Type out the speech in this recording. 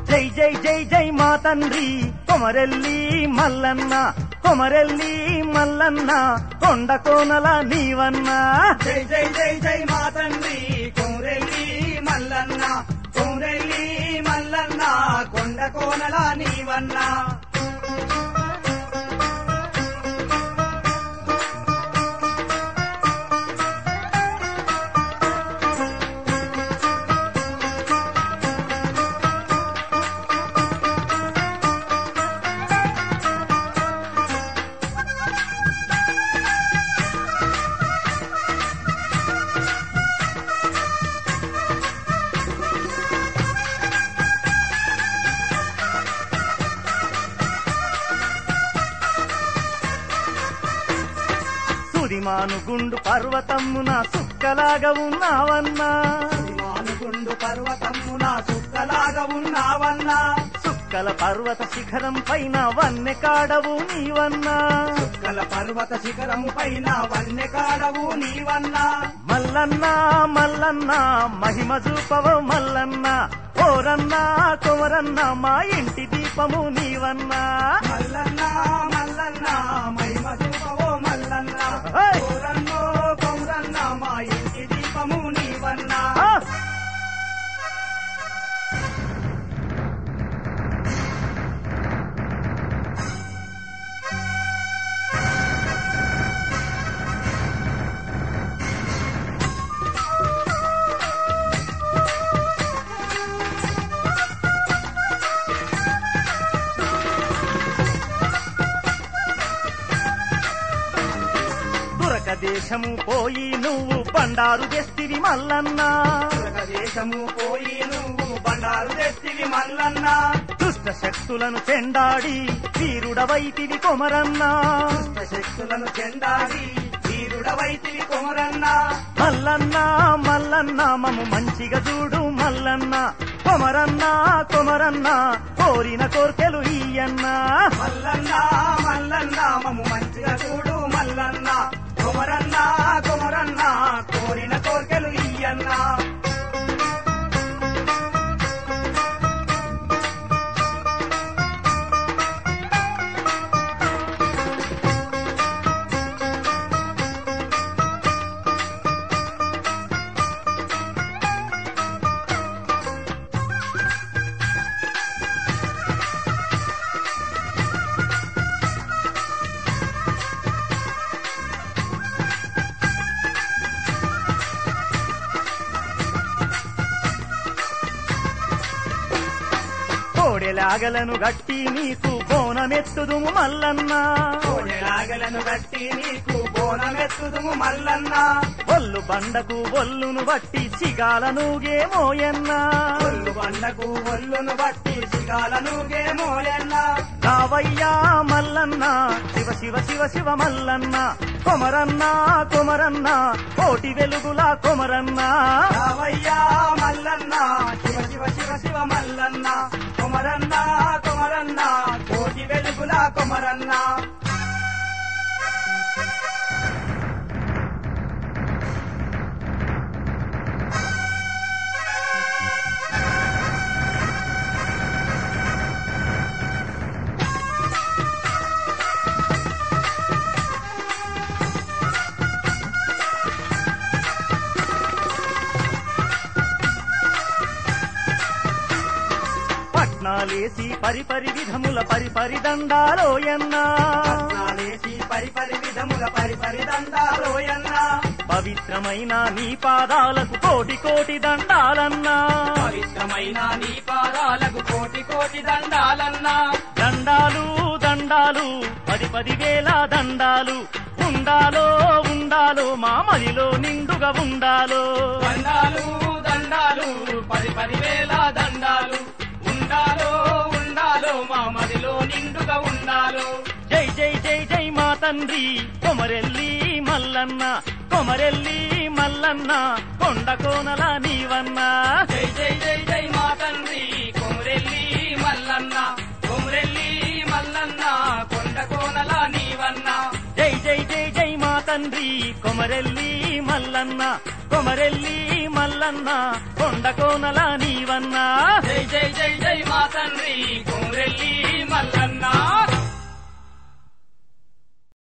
జై జై జై జై మా తండ్రి కొమరెల్లి మల్లన్న కొమరెల్లి మల్లన్న కొండ కోనల నీవన్నా జై జై జై జై మా తండ్రి కొమ్రెల్లి మల్లన్న కొమ్రెల్లి మల్లన్న కొండ కోనల నీవన్నా సురిమాను గుండు పర్వతమ్మున సుక్కలాగా ఉన్నావన్నా మానుగుండు పర్వతమ్మున సుక్కలాగా ఉన్నావన్నా సుక్కల పర్వత శిఖరం పైన వన్నె కాడవు నీవన్నా సుక్కల పర్వత శిఖరం పైన వన్నె కాడవు నీవన్నా మల్లన్న మల్లన్న మహిమ చూపవ మల్లన్న ఓరన్న కొమరన్న మా ఇంటి దీపము నీవన్నా మల్లన్న మల్లన్న మహిమ చూపవో మల్లన్న ఏయ్! కోరన్నో కౌరన్న మా ఇంటి దీపము నీవన్నా ఆ! దురక దేశము పోయి నువ్వు బండారు తెస్తివి మల్లన్న దేశము పోయి నువ్వు బండారు తెస్తివి మల్లన్న దుష్ట శక్తులను చెండాడి వీరుడవైతివి కొమరన్న దుష్ట శక్తులను చెండాడి వీరుడవైతివి కొమరన్న మల్లన్న మల్లన్న మము మంచిగా చూడు మల్లన్న కొమరన్న కొమరన్న కోరిన కోర్కెలు ఈయన్న మల్లన్న మల్లన్న మము మంచిగా చూడు మల్లన్న కొమరన్న కొమరన్న కోరిన కోర్కెలు ఇయ్యన్న కోడెలాగలను గట్టి నీకు బోనమెత్తుదుము మల్లన్న కోడెలాగలను బట్టి నీకు బోనమెత్తుదుము మల్లన్న ఒల్లు బండకు ఒల్లును బట్టి సిగాలనుగే మోయన్న ఒళ్ళు బండకు ఒళ్ళును బట్టి సిగాలను గేమోలెన్న రావయ్యా మల్లన్న శివ శివ శివ శివ మల్లన్న కొమరన్న కొమరన్న కోటి వెలుగులా కొమరన్న రావయ్యా మల్లన్న శివ శివ శివ శివ మల్లన్న కొమరన్న కొమరన్న కోటి వెలుగుల కొమరన్న పట్నాలేసి పరిపరి విధముల పరిపరి దండాలోయన్నా నాలేసి పరిపరి విధముల పరిపరి దండాలోయన్న పవిత్రమైన నీ పాదాలకు కోటి కోటి దండాలన్నా పవిత్రమైన నీ పాదాలకు కోటి కోటి దండాలన్నా దండాలు దండాలు పది పది వేల దండాలు ఉండాలో ఉండాలో మా మదిలో నిండుగా ఉండాలో దండాలు దండాలు పది పది వేల దండాలు ఉండాలో ఉండాలో మా మదిలో నిండుగా ఉండాలో జై జై జై జై మా తండ్రి కొమరెల్లి మల్లన్న కొమరెల్లి మల్లన్న కొండ కోనల నీవన్నా జై జై జై జై మా తండ్రి కొమరెల్లి మల్లన్న కొమరెల్లి మల్లన్న కొండ కోనల నీవన్న జై జై జై జై మా తండ్రి కొమరెల్లి మల్లన్న కొమరెల్లి మల్లన్న కొండ కోనల నీవన్నా జై జై జై జై మా తండ్రి కోరెల్లి మల్లన్న